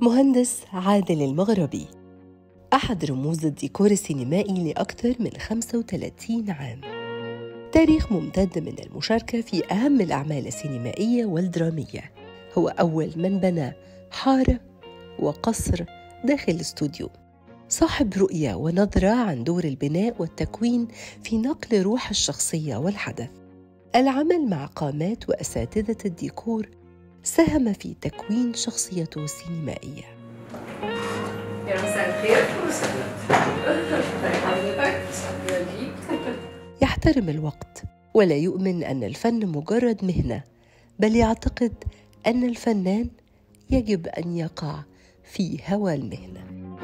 المهندس عادل المغربي أحد رموز الديكور السينمائي لأكثر من 35 عام تاريخ ممتد من المشاركة في أهم الأعمال السينمائية والدرامية هو أول من بنى حارة وقصر داخل الاستوديو صاحب رؤية ونظرة عن دور البناء والتكوين في نقل روح الشخصية والحدث العمل مع قامات وأساتذة الديكور ساهم في تكوين شخصيته السينمائية يا مساء الخير حضرتك يحترم الوقت ولا يؤمن أن الفن مجرد مهنة بل يعتقد أن الفنان يجب أن يقع في هوى المهنه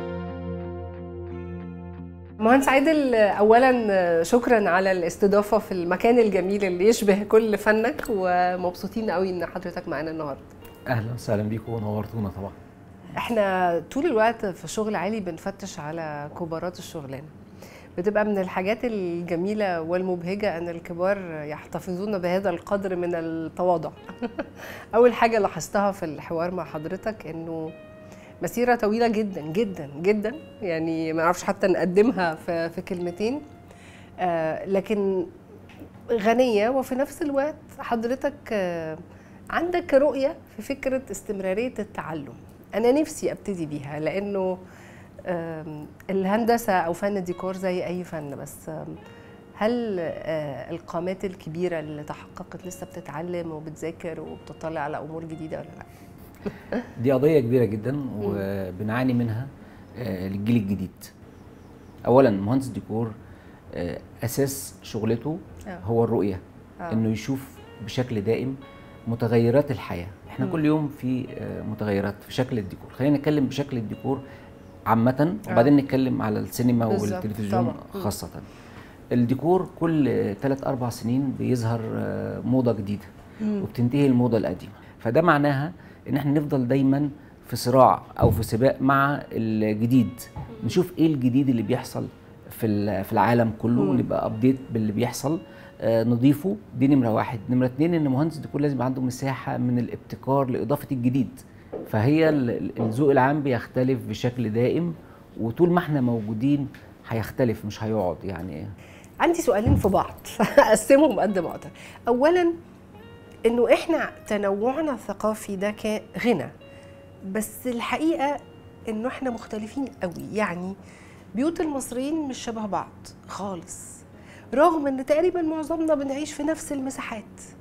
مهندس عادل اولا شكرا على الاستضافه في المكان الجميل اللي يشبه كل فنك ومبسوطين قوي ان حضرتك معانا النهارده اهلا وسهلا بيكم ونورتونا طبعا احنا طول الوقت في شغل عالي بنفتش على كبارات الشغلانه بتبقى من الحاجات الجميلة والمبهجة أن الكبار يحتفظون بهذا القدر من التواضع أول حاجة لاحظتها في الحوار مع حضرتك أنه مسيرة طويلة جدا جدا جدا يعني ما نعرفش حتى نقدمها في, في كلمتين آه لكن غنية وفي نفس الوقت حضرتك آه عندك رؤية في فكرة استمرارية التعلم أنا نفسي أبتدي بيها لأنه آه الهندسة أو فن الديكور زي أي فن بس آه هل آه القامات الكبيرة اللي تحققت لسه بتتعلم وبتذاكر وبتطلع على أمور جديدة ولا لأ؟ دي قضيه كبيره جدا وبنعاني منها للجيل الجديد اولا مهندس ديكور اساس شغلته هو الرؤيه انه يشوف بشكل دائم متغيرات الحياه احنا كل يوم في متغيرات في شكل الديكور خلينا نتكلم بشكل الديكور عامه وبعدين نتكلم على السينما والتلفزيون خاصه الديكور كل 3 4 سنين بيظهر موضه جديده وبتنتهي الموضه القديمه فده معناها ان احنا نفضل دايما في صراع او في سباق مع الجديد نشوف ايه الجديد اللي بيحصل في في العالم كله ونبقى ابديت باللي بيحصل آه نضيفه دي نمره واحد نمره اتنين ان مهندس ديكور لازم يبقى عنده مساحه من الابتكار لاضافه الجديد فهي الذوق العام بيختلف بشكل دائم وطول ما احنا موجودين هيختلف مش هيقعد يعني عندي سؤالين في بعض اقسمهم قد ما اقدر اولا انه احنا تنوعنا الثقافي ده غنى بس الحقيقه انه احنا مختلفين قوي يعني بيوت المصريين مش شبه بعض خالص رغم ان تقريبا معظمنا بنعيش في نفس المساحات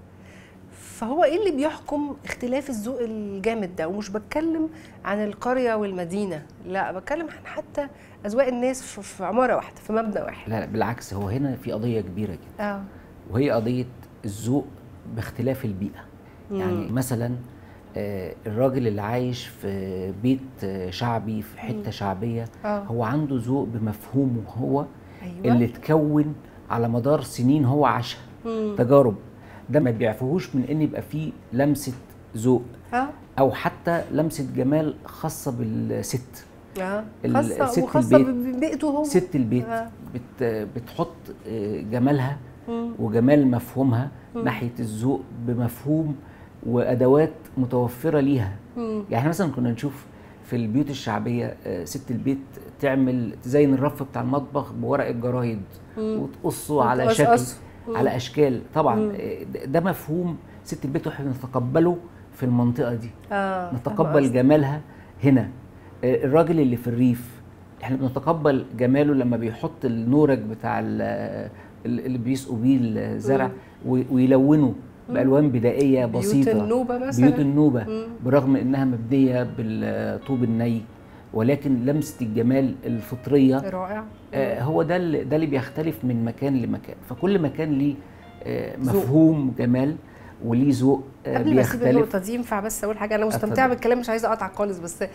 فهو ايه اللي بيحكم اختلاف الذوق الجامد ده ومش بتكلم عن القريه والمدينه لا بتكلم عن حتى اذواق الناس في عماره واحده في مبنى واحد لا, لا بالعكس هو هنا في قضيه كبيره جدا اه وهي قضيه الذوق باختلاف البيئه مم. يعني مثلا آه الراجل اللي عايش في بيت آه شعبي في حته مم. شعبيه آه. هو عنده ذوق بمفهومه هو أيوة. اللي اتكون على مدار سنين هو عاشها تجارب ده ما بيعفوهوش من ان يبقى فيه لمسه ذوق او حتى لمسه جمال خاصه بالست اه خاصه وخاصه ببيئته هو ست البيت آه. بت بتحط جمالها وجمال مفهومها مم. ناحيه الذوق بمفهوم وادوات متوفره ليها مم. يعني مثلا كنا نشوف في البيوت الشعبيه ست البيت تعمل تزين الرف بتاع المطبخ بورق الجرايد وتقصه على شكل مم. على اشكال طبعا مم. ده مفهوم ست البيت واحنا نتقبله في المنطقه دي آه. نتقبل جمالها هنا الراجل اللي في الريف احنا بنتقبل جماله لما بيحط النورج بتاع اللي بيسقوا بيه الزرع ويلونه بالوان بدائيه بسيطه بيوت النوبه مثلا بيوت النوبه مم. برغم انها مبنيه بالطوب الني ولكن لمسه الجمال الفطريه رائع آه هو ده اللي ده اللي بيختلف من مكان لمكان فكل مكان ليه آه مفهوم زوق. جمال وليه ذوق آه قبل ما اسيب النقطه دي ينفع بس اقول حاجه انا مستمتعه بالكلام مش عايزه اقطع خالص بس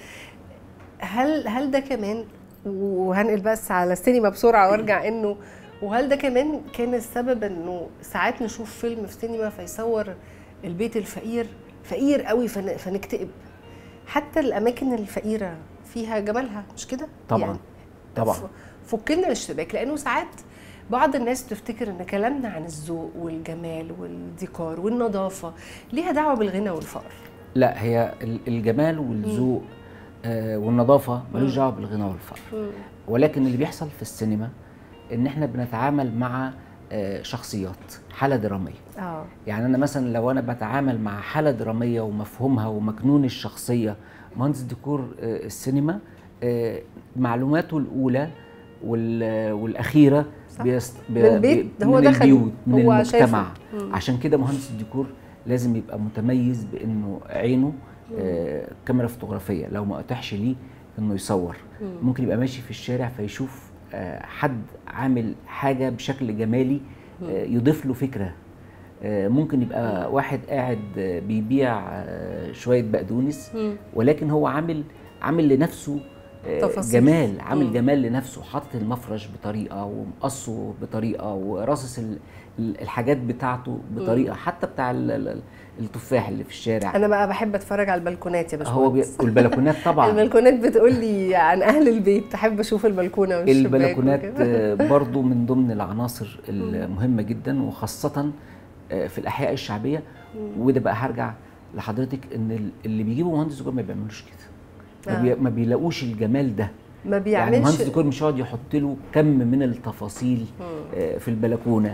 هل هل ده كمان وهنقل بس على السينما بسرعه وارجع انه وهل ده كمان كان السبب انه ساعات نشوف فيلم في سينما فيصور البيت الفقير فقير قوي فنكتئب حتى الاماكن الفقيره فيها جمالها مش كده طبعا يعني طبعا فكنا الاشتباك لانه ساعات بعض الناس بتفتكر ان كلامنا عن الذوق والجمال والديكور والنظافه ليها دعوه بالغنى والفقر لا هي الجمال والذوق آه والنظافه ملوش دعوه بالغنى والفقر ولكن اللي بيحصل في السينما ان احنا بنتعامل مع آه شخصيات حاله دراميه اه يعني انا مثلا لو انا بتعامل مع حاله دراميه ومفهومها ومكنون الشخصيه مهندس ديكور آه السينما آه معلوماته الاولى وال- والاخيره صح. بيست... من البيت، بي- هو من دخل، البيوت من هو المجتمع شايفه. مم. عشان كده مهندس الديكور لازم يبقى متميز بانه عينه آه كاميرا فوتوغرافيه لو ما اتاحش ليه انه يصور ممكن يبقى ماشي في الشارع فيشوف آه حد عامل حاجه بشكل جمالي آه يضيف له فكره آه ممكن يبقى واحد قاعد آه، بيبيع آه، شويه بقدونس مم. ولكن هو عامل عامل لنفسه آه، تفاصيل. جمال عامل مم. جمال لنفسه حاطط المفرش بطريقه ومقصه بطريقه ورصص ال- ال- الحاجات بتاعته بطريقه حتى بتاع ال- ال- التفاح اللي في الشارع انا بقى بحب اتفرج على البلكونات يا هو بي... باشمهندس والبلكونات طبعا البلكونات بتقول لي عن اهل البيت احب اشوف البلكونه والشباك البلكونات وكده. آه، برضو من ضمن العناصر المهمه جدا وخاصه آه، في الاحياء الشعبيه وده بقى هرجع لحضرتك ان ال- اللي بيجيبوا مهندس ديكور ما بيعملوش كده ما, بي... آه. ما بيلاقوش الجمال ده ما يعني بيعملش مهندس ديكور مش هيقعد يحط له كم من التفاصيل آه، في البلكونه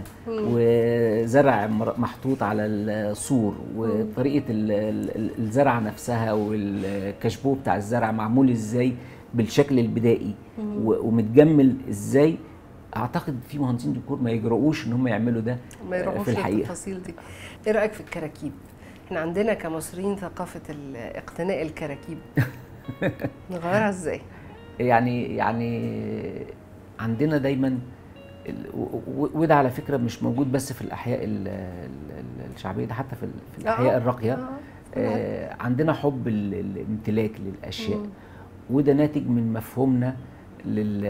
وزرع مر- محطوط على السور وطريقه ال- ال- الزرعه نفسها والكشبو بتاع الزرع معمول ازاي بالشكل البدائي و- ومتجمل ازاي اعتقد في مهندسين ديكور ما يجرؤوش ان هم يعملوا ده ما آه، يروحوش في الحقيقه للتفاصيل دي ايه رايك في الكراكيب احنا عندنا كمصريين ثقافه ال- اقتناء الكراكيب نغيرها ازاي يعني يعني عندنا دايما ال- و- و- وده على فكره مش موجود بس في الاحياء ال- ال- ال- الشعبيه ده حتى في ال- في الاحياء آه، الراقيه آه، آه عندنا حب ال- الامتلاك للاشياء مم. وده ناتج من مفهومنا لل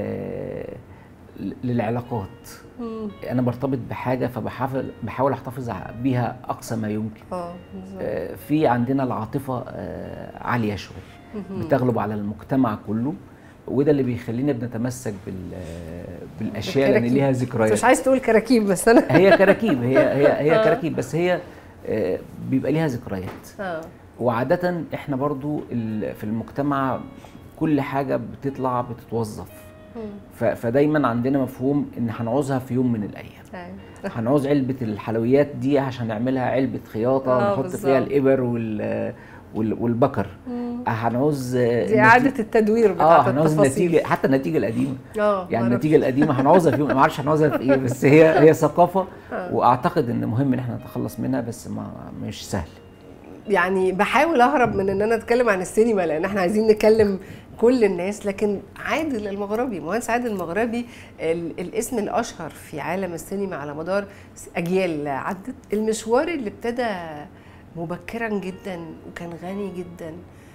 للعلاقات مم. انا برتبط بحاجه فبحاول بحاول احتفظ بيها اقصى ما يمكن اه بالظبط. آه، في عندنا العاطفه آه، عاليه شويه بتغلب على المجتمع كله وده اللي بيخلينا بنتمسك بال بالاشياء لان بالكراكيب. ليها انت ذكريات مش عايز تقول كراكيب بس انا هي كراكيب هي هي هي كراكيب بس هي آه، بيبقى ليها ذكريات اه وعادة احنا برضو ال- في المجتمع كل حاجة بتطلع بتتوظف مم. ف- فدايما عندنا مفهوم ان هنعوزها في يوم من الايام أيوة. هنعوز علبة الحلويات دي عشان نعملها علبة خياطة آه، ونحط بالظبط. فيها الإبر وال وال- والبكر مم. هنعوز دي اعاده التدوير اه بتاعت هنعوز التفاصيل النتيجة حتى النتيجة القديمة اه يعني معرفش. النتيجة القديمة هنعوزها في يوم ما اعرفش هنعوزها في ايه بس هي هي ثقافة واعتقد ان مهم ان احنا نتخلص منها بس ما مش سهل يعني بحاول اهرب من ان انا اتكلم عن السينما لان احنا عايزين نكلم كل الناس لكن عادل المغربي مهندس عادل المغربي ال- الاسم الاشهر في عالم السينما على مدار اجيال عدت المشوار اللي ابتدى مبكرا جدا وكان غني جدا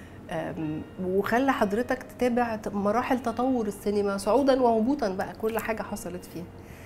أم، وخلى حضرتك تتابع ت- مراحل تطور السينما صعودا وهبوطا بقى كل حاجه حصلت فيها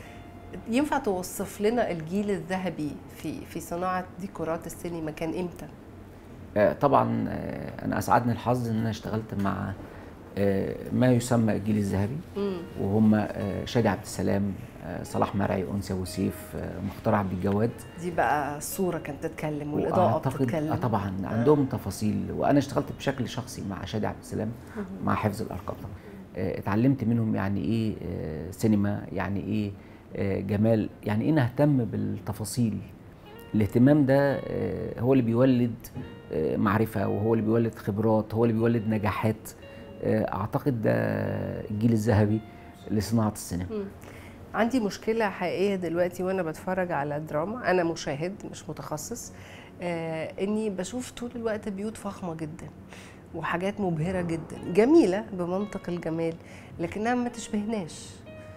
ينفع توصف لنا الجيل الذهبي في في صناعه ديكورات السينما كان امتى؟ آه، طبعا آه، انا اسعدني الحظ ان انا اشتغلت مع آه، ما يسمى الجيل الذهبي مم. وهم آه، شادي عبد السلام آه، صلاح مرعي انسي ابو سيف آه، مختار عبد الجواد دي بقى الصوره كانت تتكلم والاضاءه واعتقد بتتكلم آه طبعا عندهم تفاصيل وانا اشتغلت بشكل شخصي مع شادي عبد السلام مع حفظ الارقام آه، اتعلمت منهم يعني ايه آه، سينما يعني ايه آه، جمال يعني ايه نهتم بالتفاصيل الاهتمام ده آه، هو اللي بيولد آه، معرفه وهو اللي بيولد خبرات هو اللي بيولد نجاحات آه، اعتقد ده الجيل الذهبي لصناعه السينما عندي مشكله حقيقيه دلوقتي وانا بتفرج على دراما انا مشاهد مش متخصص آه اني بشوف طول الوقت بيوت فخمه جدا وحاجات مبهره جدا جميله بمنطق الجمال لكنها ما تشبهناش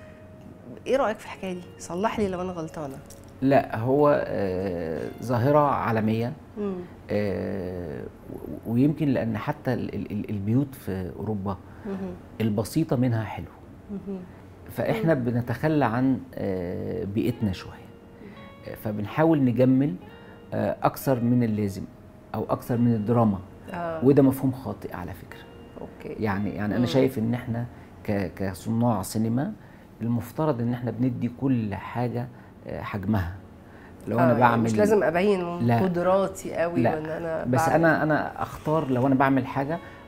ايه رايك في الحكايه دي صلح لي لو انا غلطانه لا هو آه، ظاهره عالميه مم. آه، و- ويمكن لان حتى ال- ال- ال- البيوت في اوروبا مهم. البسيطه منها حلو مهم. فاحنا بنتخلى عن آه، بيئتنا شويه آه، فبنحاول نجمل آه، اكثر من اللازم او اكثر من الدراما اه وده مفهوم خاطئ على فكره اوكي يعني يعني مم. انا شايف ان احنا ك- كصناع سينما المفترض ان احنا بندي كل حاجه آه، حجمها لو آه، انا يعني بعمل مش لازم ابين لا. قدراتي قوي لا. وان انا بس بعمل. انا انا اختار لو انا بعمل حاجه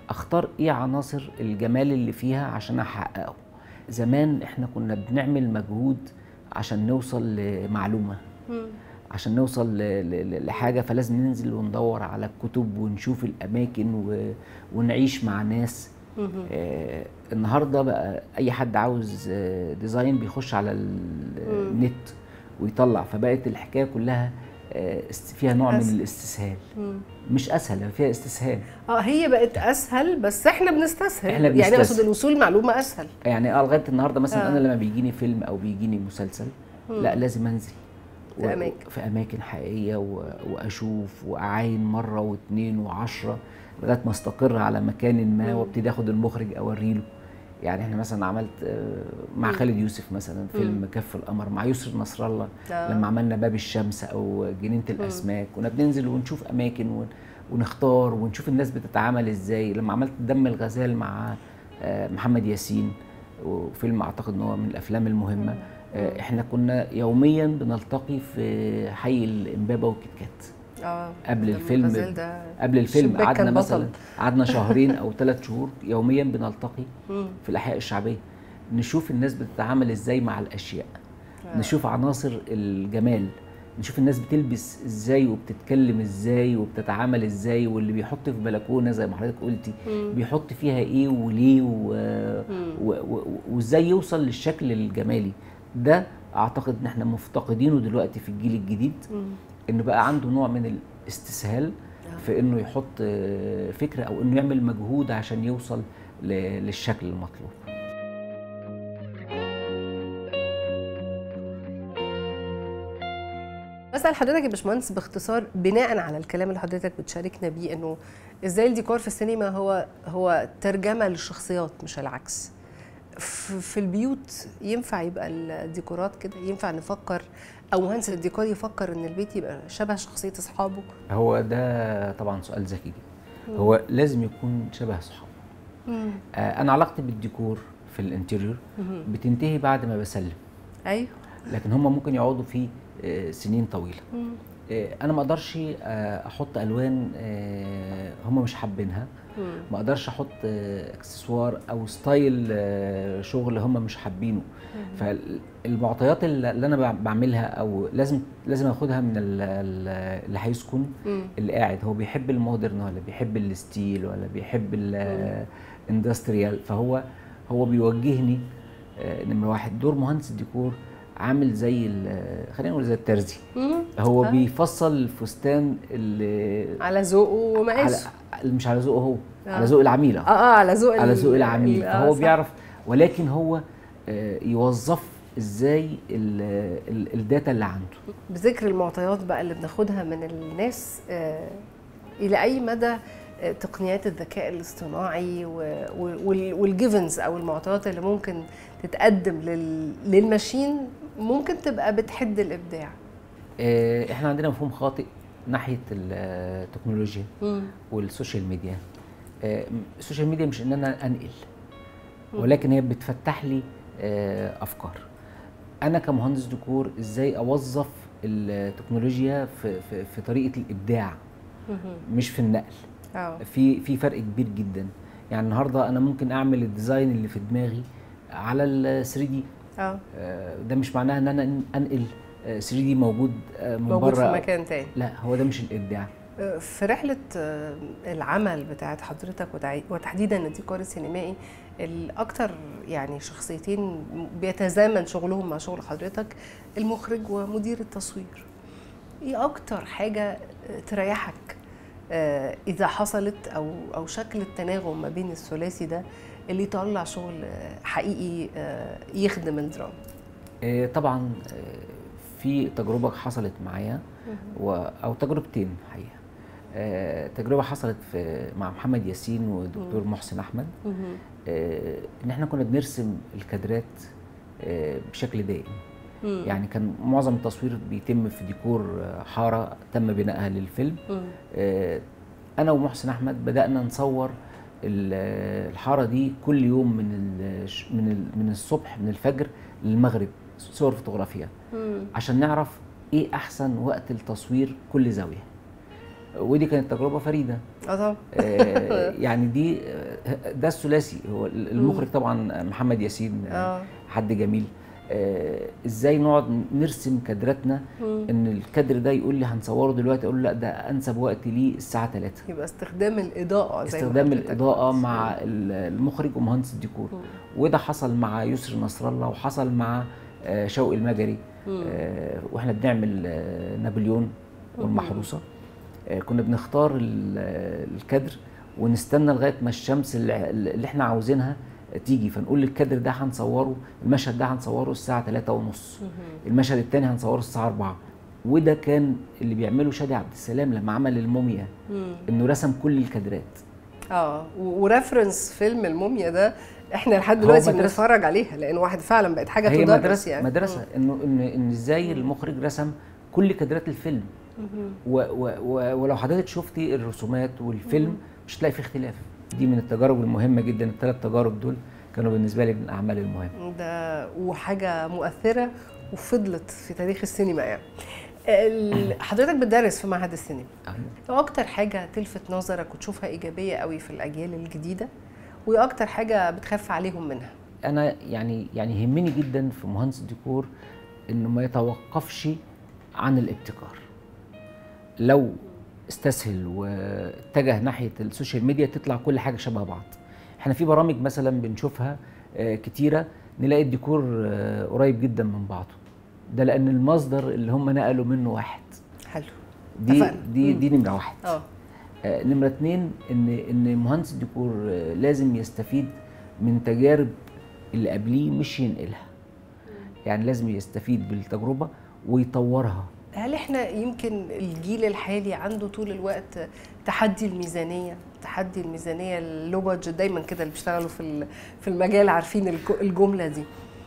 اختار ايه عناصر الجمال اللي فيها عشان احققه زمان احنا كنا بنعمل مجهود عشان نوصل لمعلومه عشان نوصل لحاجه فلازم ننزل وندور على الكتب ونشوف الاماكن ونعيش مع ناس آه النهارده بقى اي حد عاوز آه ديزاين بيخش على النت ويطلع فبقت الحكايه كلها آه فيها نوع أسهل. من الاستسهال مم. مش اسهل فيها استسهال اه هي بقت اسهل بس احنا بنستسهل احنا بنستسهل. يعني اقصد الوصول لمعلومه اسهل يعني اه لغايه النهارده مثلا آه. انا لما بيجيني فيلم او بيجيني مسلسل مم. لا لازم انزل في اماكن في اماكن حقيقيه واشوف واعاين مره واثنين وعشرة لغايه ما استقر على مكان ما وابتدي اخد المخرج اوري له يعني احنا مثلا عملت مع خالد يوسف مثلا فيلم كف القمر مع يسر نصر الله آه. لما عملنا باب الشمس او جنينه الاسماك كنا بننزل ونشوف اماكن ونختار ونشوف الناس بتتعامل ازاي لما عملت دم الغزال مع محمد ياسين وفيلم اعتقد ان هو من الافلام المهمه احنا كنا يوميا بنلتقي في حي الامبابه والكيت كات اه قبل الفيلم قبل الفيلم قعدنا مثلا قعدنا شهرين او ثلاث شهور يوميا بنلتقي في الاحياء الشعبيه نشوف الناس بتتعامل ازاي مع الاشياء آه. نشوف عناصر الجمال نشوف الناس بتلبس ازاي وبتتكلم ازاي وبتتعامل ازاي واللي بيحط في بلكونه زي ما حضرتك قلتي مم. بيحط فيها ايه وليه وازاي يوصل للشكل الجمالي ده اعتقد ان احنا مفتقدينه دلوقتي في الجيل الجديد انه بقى عنده نوع من الاستسهال في انه يحط فكره او انه يعمل مجهود عشان يوصل للشكل المطلوب بسأل حضرتك يا باشمهندس باختصار بناء على الكلام اللي حضرتك بتشاركنا بيه انه ازاي الديكور في السينما هو هو ترجمه للشخصيات مش العكس في البيوت ينفع يبقى الديكورات كده ينفع نفكر او مهندس الديكور يفكر ان البيت يبقى شبه شخصيه اصحابه هو ده طبعا سؤال ذكي جدا هو لازم يكون شبه اصحابه آه انا علاقتي بالديكور في الانتيريور بتنتهي بعد ما بسلم ايوه لكن هم ممكن يقعدوا فيه آه سنين طويله آه انا ما اقدرش آه احط الوان آه هم مش حابينها ما اقدرش احط اكسسوار او ستايل شغل هم مش حابينه فالمعطيات اللي انا بعملها او لازم لازم اخدها من اللي هيسكن اللي قاعد هو بيحب المودرن ولا بيحب الستيل ولا بيحب الاندستريال فهو هو بيوجهني نمره واحد دور مهندس الديكور عامل زي خلينا نقول زي الترزي هو آه. بيفصل الفستان اللي على ذوقه ومقاسه مش على ذوقه هو آه. على ذوق العميله اه اه على ذوق على ذوق العميل آه فهو صح. بيعرف ولكن هو آه يوظف ازاي الداتا اللي عنده بذكر المعطيات بقى اللي بناخدها من الناس آه الى اي مدى تقنيات الذكاء الاصطناعي والجيفنز او المعطيات اللي ممكن تتقدم للماشين ممكن تبقى بتحد الابداع احنا عندنا مفهوم خاطئ ناحيه التكنولوجيا والسوشيال ميديا السوشيال ميديا مش ان انا انقل ولكن هي بتفتح لي افكار انا كمهندس ديكور ازاي اوظف التكنولوجيا في, في, في طريقه الابداع مش في النقل أوه. في في فرق كبير جدا يعني النهارده انا ممكن اعمل الديزاين اللي في دماغي على ال 3 دي اه ده مش معناها ان انا انقل 3 دي موجود من موجود بره في مكان تاني لا هو ده مش الابداع في رحله العمل بتاعت حضرتك وتحديدا الديكور السينمائي الاكثر يعني شخصيتين بيتزامن شغلهم مع شغل حضرتك المخرج ومدير التصوير ايه اكتر حاجه تريحك اذا حصلت او او شكل التناغم ما بين الثلاثي ده اللي يطلع شغل حقيقي يخدم الدراما طبعا في تجربه حصلت معايا او تجربتين حقيقه تجربه حصلت في مع محمد ياسين والدكتور محسن احمد ان احنا كنا بنرسم الكادرات بشكل دائم يعني كان معظم التصوير بيتم في ديكور حاره تم بنائها للفيلم انا ومحسن احمد بدانا نصور الحاره دي كل يوم من من من الصبح من الفجر للمغرب صور فوتوغرافيه عشان نعرف ايه احسن وقت التصوير كل زاويه ودي كانت تجربه فريده اه طبعا آه، يعني دي آه، ده الثلاثي هو المخرج طبعا محمد ياسين آه، اه حد جميل آه، ازاي نقعد نرسم كادراتنا ان الكادر ده يقول لي هنصوره دلوقتي اقول له لا ده انسب وقت ليه الساعه 3 يبقى استخدام الاضاءه زي ما استخدام حضرتك الاضاءه قلت. مع ال- المخرج ومهندس الديكور وده حصل مع يسر نصر الله وحصل مع آه، شوقي المجري آه، واحنا بنعمل آه، نابليون والمحروسه آه، كنا بنختار ال- آه، الكادر ونستنى لغايه ما الشمس اللي اللي احنا عاوزينها تيجي فنقول الكادر ده هنصوره المشهد ده هنصوره الساعه 3 ونص المشهد الثاني هنصوره الساعه 4 وده كان اللي بيعمله شادي عبد السلام لما عمل الموميا انه رسم كل الكادرات اه و- وريفرنس فيلم الموميا ده احنا لحد دلوقتي مدرسة. بنتفرج عليها لان واحد فعلا بقت حاجه هي تدرس مدرسه يعني مدرسه انه ان ان ازاي المخرج رسم كل كادرات الفيلم و و و ولو حضرتك شفتي الرسومات والفيلم مش هتلاقي فيه اختلاف دي من التجارب المهمه جدا الثلاث تجارب دول كانوا بالنسبه لي من الاعمال المهمه ده وحاجه مؤثره وفضلت في تاريخ السينما يعني ال- حضرتك بتدرس في معهد السينما ايه اكتر حاجه تلفت نظرك وتشوفها ايجابيه قوي في الاجيال الجديده وايه اكتر حاجه بتخاف عليهم منها انا يعني يعني يهمني جدا في مهندس الديكور انه ما يتوقفش عن الابتكار لو استسهل واتجه ناحيه السوشيال ميديا تطلع كل حاجه شبه بعض احنا في برامج مثلا بنشوفها آه، كتيره نلاقي الديكور آه، قريب جدا من بعضه ده لان المصدر اللي هم نقلوا منه واحد حلو دي اتفقنا. دي مم. دي نمره واحد اه آه، نمرة اتنين ان ان مهندس الديكور آه، لازم يستفيد من تجارب اللي قبليه مش ينقلها يعني لازم يستفيد بالتجربة ويطورها هل احنا يمكن الجيل الحالي عنده طول الوقت تحدي الميزانيه تحدي الميزانيه اللو بادجت دايما كده اللي بيشتغلوا في ال- في المجال عارفين الج- الجمله دي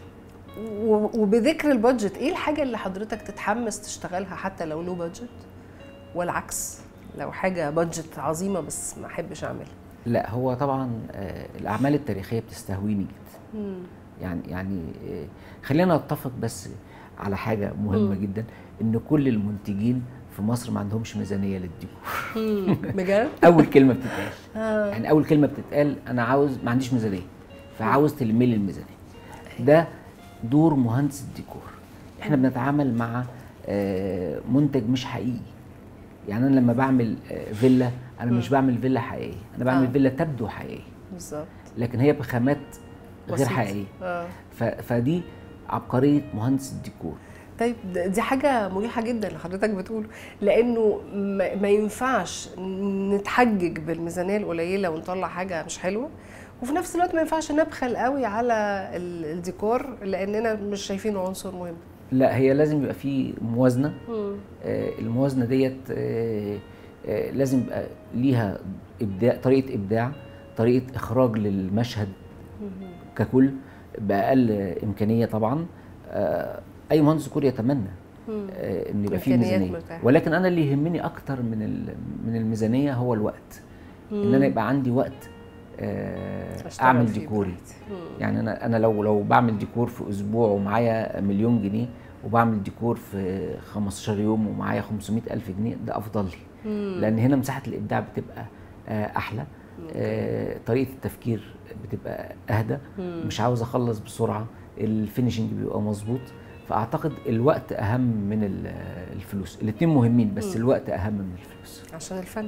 و- وبذكر البادجت ايه الحاجه اللي حضرتك تتحمس تشتغلها حتى لو لو بادجت والعكس لو حاجه بادجت عظيمه بس ما احبش اعملها لا هو طبعا آه، الاعمال التاريخيه بتستهويني جدا يعني يعني آه، خلينا نتفق بس على حاجة مهمة جدا ان كل المنتجين في مصر ما عندهمش ميزانية للديكور بجد اول كلمة بتتقال آه. يعني اول كلمه بتتقال انا عاوز ما عنديش ميزانيه فعاوز تلمي لي الميزانيه ده دور مهندس الديكور احنا بنتعامل مع آه، منتج مش حقيقي يعني انا لما بعمل آه، فيلا انا مش بعمل فيلا حقيقيه انا بعمل آه. فيلا تبدو حقيقيه بالظبط لكن هي بخامات غير بسيطة. حقيقيه اه ف- فدي عبقريه مهندس الديكور طيب د- دي حاجة مريحة جدا اللي حضرتك بتقوله لأنه ما ما ينفعش نتحجج بالميزانية القليلة ونطلع حاجة مش حلوة وفي نفس الوقت ما ينفعش نبخل قوي على ال- الديكور لأننا مش شايفينه عنصر مهم لا هي لازم يبقى في موازنه آه، الموازنه ديت آه، آه، لازم يبقى ليها ابداع طريقه ابداع طريقه اخراج للمشهد ككل باقل امكانيه طبعا آه، اي مهندس ديكور يتمنى آه، ان يبقى فيه إمكانيات ميزانيه مرتاحة. ولكن انا اللي يهمني اكتر من ال- من الميزانيه هو الوقت ان انا يبقى عندي وقت آه، أشتغل اعمل فيه ديكوري براحتي. مم. يعني انا انا لو لو بعمل ديكور في اسبوع ومعايا مليون جنيه وبعمل ديكور في 15 يوم ومعايا 500 الف جنيه ده افضل لي لان هنا مساحه الابداع بتبقى آه، احلى آه، طريقه التفكير بتبقى اهدى مش عاوز اخلص بسرعه الفينيشنج بيبقى مظبوط فاعتقد الوقت اهم من ال- الفلوس الاثنين مهمين بس الوقت اهم من الفلوس عشان الفن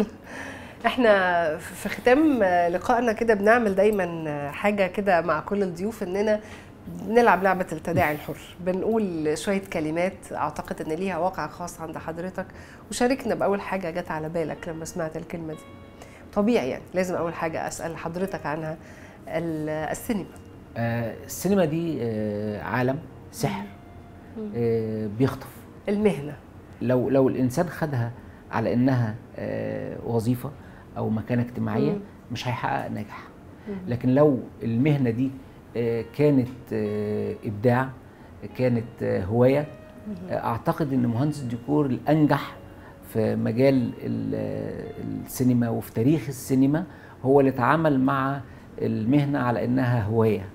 احنا في ختام لقائنا كده بنعمل دايما حاجة كده مع كل الضيوف اننا بنلعب لعبة التداعي الحر بنقول شوية كلمات اعتقد ان ليها واقع خاص عند حضرتك وشاركنا بأول حاجة جت على بالك لما سمعت الكلمة دي طبيعي يعني لازم أول حاجة أسأل حضرتك عنها ال- السينما آه، السينما دي آه، عالم سحر آه، بيخطف المهنة لو لو الانسان خدها على انها آه، وظيفه او مكانه اجتماعيه مم. مش هيحقق نجاح لكن لو المهنه دي آه، كانت آه، ابداع كانت آه، هوايه آه، اعتقد ان مهندس الديكور الانجح في مجال ال- السينما وفي تاريخ السينما هو اللي اتعامل مع المهنه على انها هوايه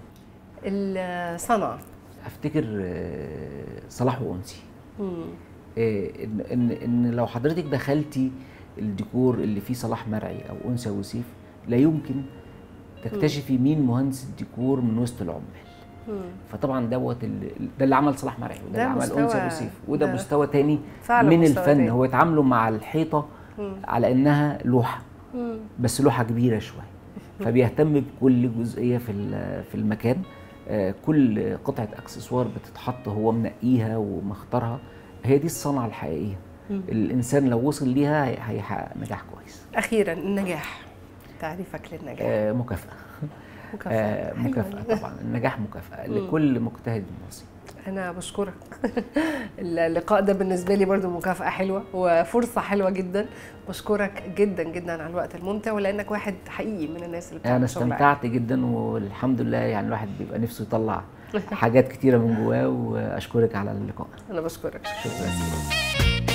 الصنعة افتكر آه، صلاح وانسي مم. آه، ان ان ان لو حضرتك دخلتي الديكور اللي فيه صلاح مرعي او انثى وسيف لا يمكن تكتشفي مين مهندس الديكور من وسط العمال فطبعا دوت ده اللي عمل صلاح مرعي وده اللي عمل انثى وسيف وده ده مستوى تاني من الفن تاني. هو اتعاملوا مع الحيطه مم. على انها لوحه مم. بس لوحه كبيره شويه فبيهتم بكل جزئيه في في المكان كل قطعه اكسسوار بتتحط هو منقيها ومختارها هي دي الصنعه الحقيقيه مم. الانسان لو وصل ليها هيحقق نجاح كويس اخيرا النجاح تعريفك للنجاح آه مكافاه مكافاه آه مكافاه طبعا النجاح مكافاه لكل مجتهد نصيب انا بشكرك اللقاء ده بالنسبه لي برضو مكافاه حلوه وفرصه حلوه جدا بشكرك جدا جدا على الوقت الممتع ولانك واحد حقيقي من الناس اللي بتعمل انا استمتعت جدا والحمد لله يعني الواحد بيبقى نفسه يطلع حاجات كتيره من جواه واشكرك على اللقاء انا بشكرك شكرا